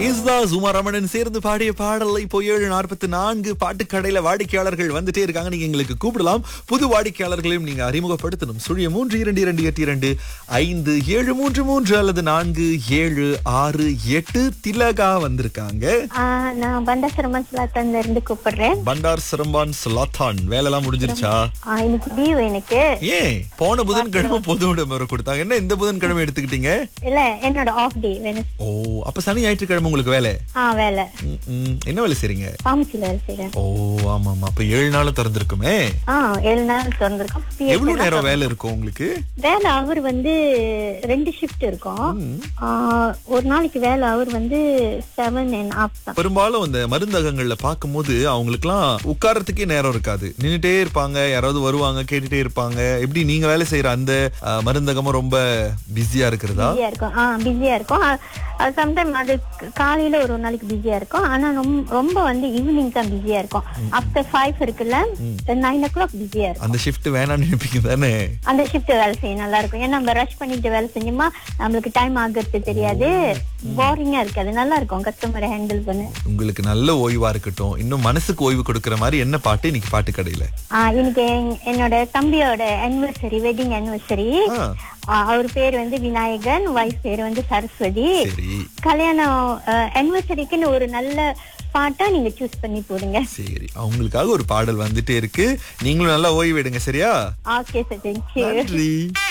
இஸ்தா சுமா ரமணன் சேர்ந்து பாடிய பாடல் இப்போ ஏழு நாற்பத்தி நான்கு பாட்டுக்கடையில வாடிக்கையாளர்கள் வந்துட்டே இருக்காங்க நீங்க எங்களுக்கு கூப்பிடலாம் புது வாடிக்கையாளர்களையும் நீங்க அறிமுகப்படுத்தணும் சுழிய மூன்று இரண்டு இரண்டு எட்டு இரண்டு ஐந்து ஏழு மூன்று மூன்று அல்லது நான்கு ஏழு ஆறு எட்டு திலகா வந்திருக்காங்க ஆ, நான் பண்டாசிரமன் சிலாத்தன்ல இருந்து கூப்பிடுறேன் பண்டார் சிரம்பான் ஸ்லாத்தான் வேலைலாம் முடிஞ்சிருச்சா ஆ, இன்னைக்கு லீவ் எனக்கு ஏன் போன புதன்கிழமை பொது விடுமுறை கொடுத்தாங்க என்ன இந்த புதன்கிழமை எடுத்துக்கிட்டீங்க இல்ல என்னோட ஆஃப் டே வேணும் ஓ அப்ப சனி ஞாயிற்றுக்கிழமை உங்களுக்கு வேலை ஆ வேலை ம், ம். என்ன வேலை செய்றீங்க ஃபார்மசில வேலை செய்றேன் ஓ ஆமா ஆமா அப்ப ஏழு நாள் திறந்திருக்குமே ஆ ஏழு நாள் திறந்திருக்கோம் PH எவ்வளவு எல்லாம் நேரம் வேலை இருக்கும் உங்களுக்கு வேலை அவர் வந்து ரெண்டு ஷிஃப்ட் இருக்கும் ஆ, ஒரு நாளைக்கு வேலை அவர் வந்து செவன் அண்ட் ஆஃப் தான் பெரும்பாலும் இந்த மருந்தகங்கள்ல பார்க்கும்போது அவங்களுக்குலாம் உட்கார்றதுக்கே நேரம் இருக்காது நின்னுட்டே இருப்பாங்க யாராவது வருவாங்க கேட்டுட்டே இருப்பாங்க எப்படி நீங்க வேலை செய்யற அந்த அஹ், மருந்தகமும் ரொம்ப பிஸியா இருக்கிறதா பிஸியா இருக்கும் ஆ பிஸியா இருக்கும் சம்டைம் அது காலையில ஒரு நாளைக்கு பிஸியா இருக்கும் ஆனா ரொம்ப ரொம்ப வந்து ஈவினிங் தான் பிஸியா இருக்கும் ஆஃப்டர் ஃபைவ் இருக்குல்ல நைன் ஓ கிளாக் பிஸியா இருக்கும் அந்த ஷிஃப்ட் வேணாம்னு நினைப்பீங்க தானே அந்த ஷிஃப்ட் வேலை செய்ய நல்லா இருக்கும் ஏன்னா நம்ம ரஷ் பண்ணிட்டு வேலை செஞ்சோமா நம்மளுக்கு டைம் ஆகுறது தெரியாது போரிங்கா இருக்காது நல்லா இருக்கும் கஸ்டமரை ஹேண்டில் பண்ண உங்களுக்கு நல்ல ஓய்வா இருக்கட்டும் இன்னும் மனசுக்கு ஓய்வு கொடுக்கிற மாதிரி என்ன பாட்டு இன்னைக்கு பாட்டு கடையில ஆஹ் இன்னைக்கு என்- என்னோட தம்பியோட anniversary வெட்டிங் anniversary ஆ. ஆஹ் அவர் பேர் வந்து விநாயகன் வைஃப் பேர் வந்து சரஸ்வதி சரி கல்யாணம் anniversary-க்குன்னு ஒரு நல்ல பாட்டா நீங்க சூஸ் பண்ணி போடுங்க சரி அவங்களுக்காக ஒரு பாடல் வந்துட்டே இருக்கு நீங்களும் நல்லா ஓய்வு எடுங்க சரியா ஓகே சார் தேங்க்யூ நன்றி